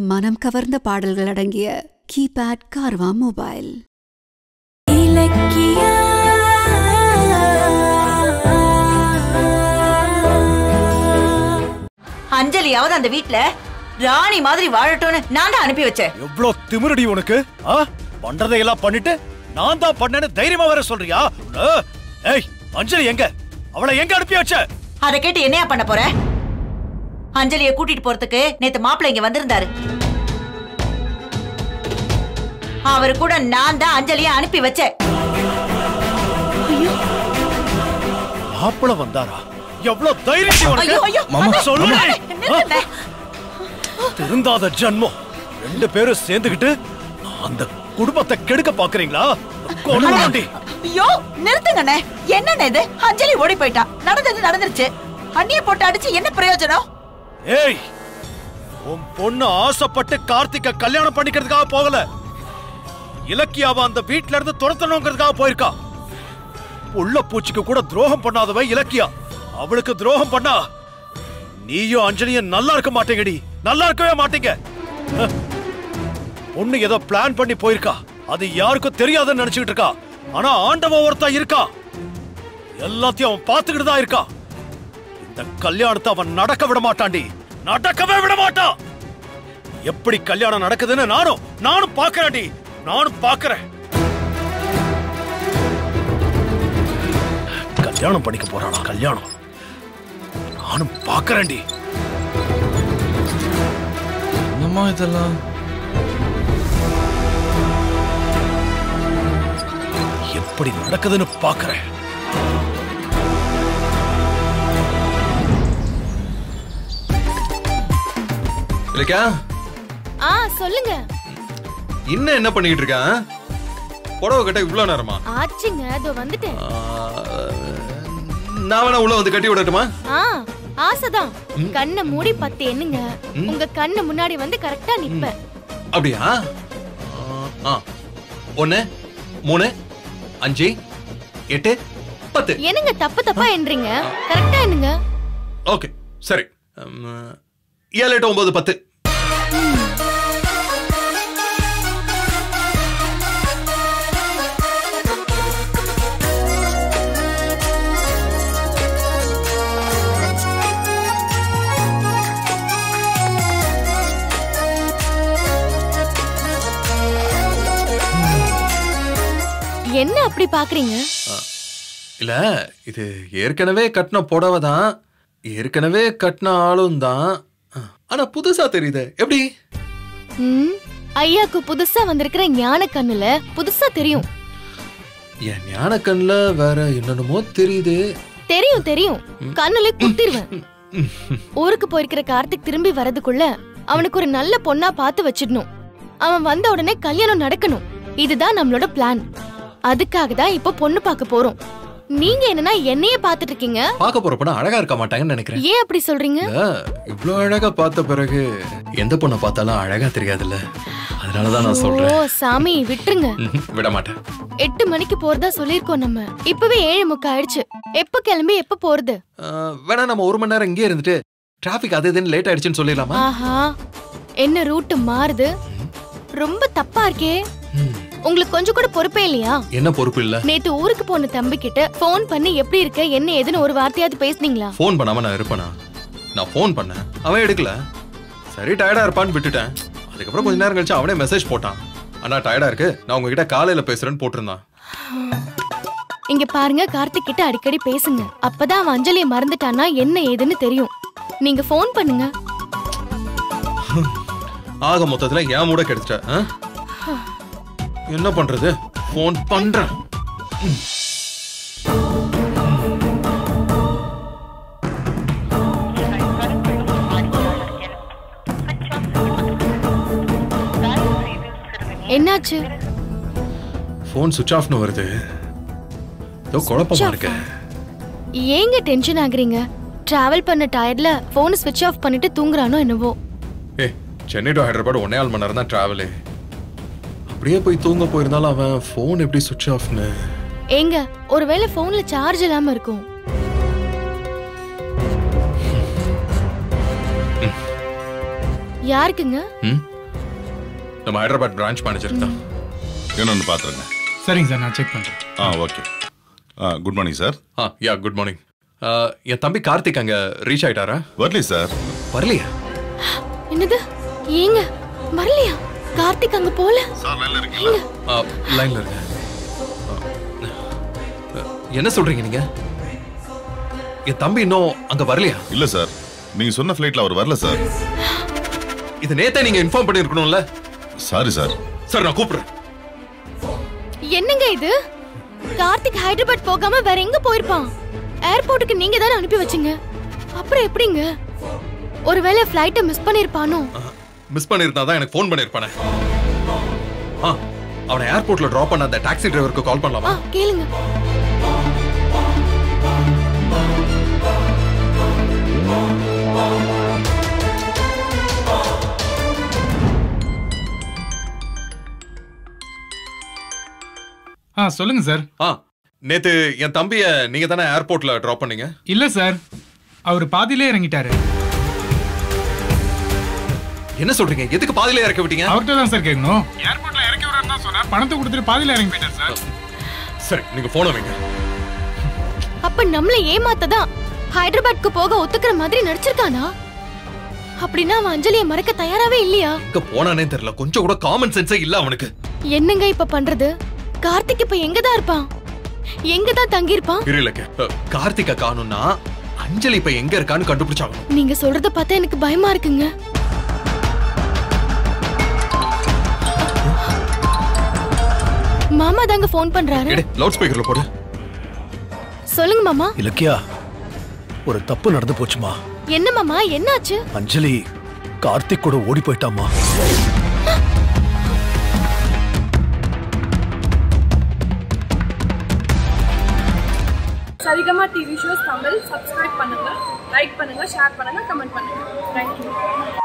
மனம் கவர்ந்த பாடல்கள் அடங்கிய கீபேட் கார்வா மொபைல் இலக்கியா அஞ்சலியாவது அந்த வீட்ல ராணி மாதிரி வாழட்டும்னு நான் தான் அனுப்பி வச்சேன் எவ்ளோ திமிருடி உனக்கு ஆ பண்றதையெல்லாம் பண்ணிட்டு நான் தான் பண்ணேன்னு தைரியமா வேற சொல்றியா ஆ? ஏய் அஞ்சலி எங்க அவளை எங்க அனுப்பி வச்ச அதை கேட்டு என்னையா பண்ண போற அஞ்சலிய கூட்டிட்டு போறதுக்கு நேத்து மாப்பிள்ளை இங்க வந்திருந்தாரு அவரு கூட நான் தான் அஞ்சலிய அனுப்பி வச்சேன் மாப்பிள வந்தாரா எவ்வளவு தைரியம் ஐயோ, ஐயோ, உனக்கு சொல்லு நிறுத்துங்க. திருந்தாத ஜன்மம் ரெண்டு பேரும் சேர்ந்துகிட்டு அந்த குடும்பத்தை கெடுக்க பாக்குறீங்களா கொல்லுவாண்டி ஐயோ நிறுத்துங்கண்ணே என்னண்ணே இது அஞ்சலி ஓடி போயிட்டா நடந்தது நடந்துருச்சு அண்ணிய போட்டு அடிச்சு என்ன பிரயோஜனம் ஏய் உன் பொண்ணு ஆசைப்பட்டு கார்த்திக்க கல்யாணம் பண்ணிக்கிறதுக்காக போகல இலக்கியாவ அந்த வீட்ல இருந்து துரத்தணுங்கிறதுக்காக போயிருக்கா உள்ள பூச்சிக்கு கூட துரோகம் பண்ணாதவ இலக்கியா அவளுக்கு துரோகம் பண்ணா நீயும் அஞ்சலியும் நல்லா இருக்க மாட்டேங்கடி நல்லா இருக்கவே மாட்டீங்க அஹ். பொண்ணு ஏதோ பிளான் பண்ணி போயிருக்கா அது யாருக்கும் தெரியாதுன்னு நினைச்சுக்கிட்டு இருக்கா ஆனா ஆண்டவன் ஒருத்தன் இருக்கா எல்லாத்தையும் அவன் பார்த்துக்கிட்டு தான் இருக்கான் இந்த கல்யாணத்தை அவன் நடக்க விட மாட்டான்டி நடக்கவே விட மாட்டான் எப்படி கல்யாணம் நடக்குதுன்னு நானும் நானும் பாக்குறேன்டி நானும் பாக்குறேன் கல்யாணம் பண்ணிக்க போறானா கல்யாணம் நானும் பாக்குறேன்டி என்னம்மா இதெல்லாம் எப்படி நடக்குதுன்னு பாக்குறேன் இல்லக்கா ஆ சொல்லுங்க இன்னும் என்ன பண்ணிக்கிட்டு இருக்கான் புடவை கட்ட இவ்வளவு நேரமா ஆச்சுங்க அதோ வந்துட்டேன் ஆ, நான் வேணா உள்ள வந்து கட்டி விடட்டுமா ஆ ஆசைதான் கண்ணை மூடி பத்து எண்ணுங்க உங்க கண்ணு முன்னாடி வந்து கரெக்டா நிப்பேன் அப்படியா ஆ, ஆ ஒன்னு மூணு அஞ்சு எட்டு பத்து என்னங்க தப்பு தப்பா எண்றீங்க கரெக்டா எண்ணுங்க ஓகே சரி ம், ஏழு எட்டு ஒன்பது பத்து என்ன அப்படி பாக்குறீங்க இல்ல இது ஏற்கனவே கட்டின புடவை தான் ஏற்கனவே கட்டின ஆளும் தான் ஆனா புதுசா தெரியுது எப்படி ம் ஐயாக்கு புதுசா வந்திருக்கிற ஞான கண்ணுல புதுசா தெரியும் என் ஞான கண்ணுல வேற என்னென்னமோ தெரியுது தெரியும் தெரியும் கண்ணுல குத்திருவேன் ஊருக்கு போயிருக்கிற கார்த்திக் திரும்பி வரதுக்குள்ள அவனுக்கு ஒரு நல்ல பொண்ணா பார்த்து வச்சிடணும் அவன் வந்த உடனே கல்யாணம் நடக்கணும் இதுதான் நம்மளோட பிளான் அதுக்காக தான் இப்போ பொண்ணு பார்க்க போறோம் நீங்க என்னன்னா என்னையே பார்த்துட்டு இருக்கீங்க பார்க்க போற பொண்ணு அழகா இருக்க மாட்டாங்கன்னு நினைக்கிறேன் ஏன் அப்படி சொல்றீங்க இல்ல, இவ்ளோ அழகா பார்த்த பிறகு எந்த பொண்ணை பார்த்தாலும் அழகா தெரியாதுல்ல அதனாலதான் நான் ஓ சொல்றேன் சாமி விட்டுருங்க ம்ஹும், விட மாட்டேன் எட்டு மணிக்கு போறதா சொல்லிருக்கோம் நம்ம இப்பவே ஏழு முக்கா ஆயிடுச்சு எப்ப கிளம்பி எப்ப போறது ஆ, வேணா நம்ம ஒரு மணி நேரம் இங்கே இருந்துட்டு டிராபிக் அது இதுன்னு லேட் ஆயிடுச்சுன்னு சொல்லிடலாமா ஆஹா என்ன ரூட் மாறுது ரொம்ப தப்பா இருக்கே ம், உங்களுக்கு கொஞ்சம் கூட பொறுப்பே இல்லையா என்ன பொறுப்பு இல்ல நேத்து ஊருக்கு போன தம்பி கிட்ட போன் பண்ணி எப்படி இருக்க என்ன ஏதுன்னு ஒரு வார்த்தையாவது பேசுனீங்களா ஃபோன் பண்ணாம நான் இருப்பேனா நான் ஃபோன் பண்ணேன் அவன் எடுக்கல சரி டயர்டா இருப்பான்னு விட்டுட்டேன் அதுக்கப்புறம் கொஞ்ச நேரம் கழிச்சு அவனே மெசேஜ் போட்டான் அண்ணா டயர்டா இருக்கு நான் உங்ககிட்ட காலையில பேசுறேன்னு போட்டிருந்தான் இங்க பாருங்க கார்த்திக் கிட்ட அடிக்கடி பேசுங்க அப்பதான் அவன் அஞ்சலியை மறந்துட்டானா என்ன ஏதுன்னு தெரியும் நீங்க போன் பண்ணுங்க ஆக மொத்தத்துல ஏன் மூட கெடுத்துட்ட ஆ? என்ன பண்றது ஃபோன் பண்றேன் என்னாச்சு ஃபோன் சுவிட்ச் ஆஃப்னு வருது ஏதோ குழப்பமா இருக்கு ஏங்க டென்ஷன் ஆகுறீங்க டிராவல் பண்ண டயர்ட்ல போன் ஸ்விட்ச் ஆஃப் பண்ணிட்டு தூங்குறானோ என்னவோ ஏ சென்னை டு ஹைதராபாத் ஒன்னே ஆள் மணி நேரம் தான் டிராவலு அப்படியே போய் தூங்க போயிருந்தாலும் அவன் ஃபோன் எப்படி சுவிட்ச் ஆஃப்னு ஏங்க ஒருவேளை போன்ல சார்ஜ் இல்லாம இருக்கும் யாருக்குங்க ம் நம்ம ஹைதராபாத் பிரான்ச் மேனேஜர் தான் என்னன்னு பாத்துருங்க சரிங்க சார் நான் செக் பண்றேன் ah okay ah good morning sir ah yeah good morning என் தம்பி கார்த்திக் அங்க ரீச் ஆயிட்டாரா வரலி சார் வரலையா என்னது ஏங்க வரலையா கார்த்திக் அங்க போல சார் லைன்ல இருக்கீங்களா ஆ, லைன்ல இருங்க ஆ, என்ன சொல்றீங்க நீங்க என் தம்பி இன்னும் அங்க வரலையா இல்ல சார் நீங்க சொன்ன ஃபிளைட்ல அவர் வரல சார் இது நேத்தே நீங்க இன்ஃபார்ம் பண்ணிருக்கணும்ல சாரி சார் சார் நான் கூப்பிடுறேன் என்னங்க இது கார்த்திக் ஹைதராபாத் போகாம வேற எங்க போயிருப்பான் ஏர்போர்ட்டுக்கு நீங்க தானே அனுப்பி வச்சீங்க அப்புறம் எப்படிங்க ஒருவேளை ஃப்ளைட்டை மிஸ் பண்ணிருப்பானோ மிஸ் பண்ணிருந்தா தான் எனக்கு ஃபோன் பண்ணிருப்பானே ஆ அவனை ஏர்போர்ட்ல டிராப் பண்ண அந்த டாக்ஸி டிரைவருக்கு கால் ஆ பண்ணலாமா கேளுங்க ஆ சொல்லுங்க சார் ஆ நேத்து என் தம்பிய நீங்க தானே ஏர்போர்ட்ல டிராப் பண்ணீங்க இல்ல சார் அவர் பாதியிலே இறங்கிட்டாரு என்ன சொல்றீங்க எதுக்கு பாதியில இறக்கி விட்டீங்க அவர்கிட்ட தான் சார் கேட்கணும் ஏர்போர்ட்ல இறக்கி விடுறேன்னு தான் சொன்னேன் பணத்தை கொடுத்துட்டு பாதியில இறங்கி போயிட்டார் சார் சரி நீங்க போன வைங்க அப்ப நம்மள ஏமாத்ததான் ஹைதராபாத்க்கு போக ஒத்துக்கிற மாதிரி நடிச்சிருக்கானா அப்படின்னா அவன் அஞ்சலியை மறக்க தயாராவே இல்லையா எங்க போனானே தெரியல கொஞ்சம் கூட காமன் சென்ஸே இல்ல அவனுக்கு என்னங்க இப்ப பண்றது கார்த்திக் இப்ப எங்க தான் இருப்பான் எங்க தான் தங்கி இருப்பான் தெரியலங்க அ, கார்த்திகை காணும்னா அஞ்சலி இப்ப எங்க இருக்கான்னு கண்டுபிடிச்சாகணும் நீங்க சொல்றத பார்த்தா எனக்கு பயமா இருக்குங்க மாமா தாங்க ஃபோன் பண்றாரு எடு லவுட் ஸ்பீக்கர்ல போடு சொல்லுங்க மாமா இலக்கியா ஒரு தப்பு நடந்து போச்சுமா என்ன மாமா என்னாச்சு அஞ்சலி கார்த்திக் கூட ஓடி போயிட்டாமா Saregama TV shows Tamil subscribe பண்ணுங்க லைக் பண்ணுங்க ஷேர் பண்ணுங்க கமெண்ட் பண்ணுங்க தேங்க்யூ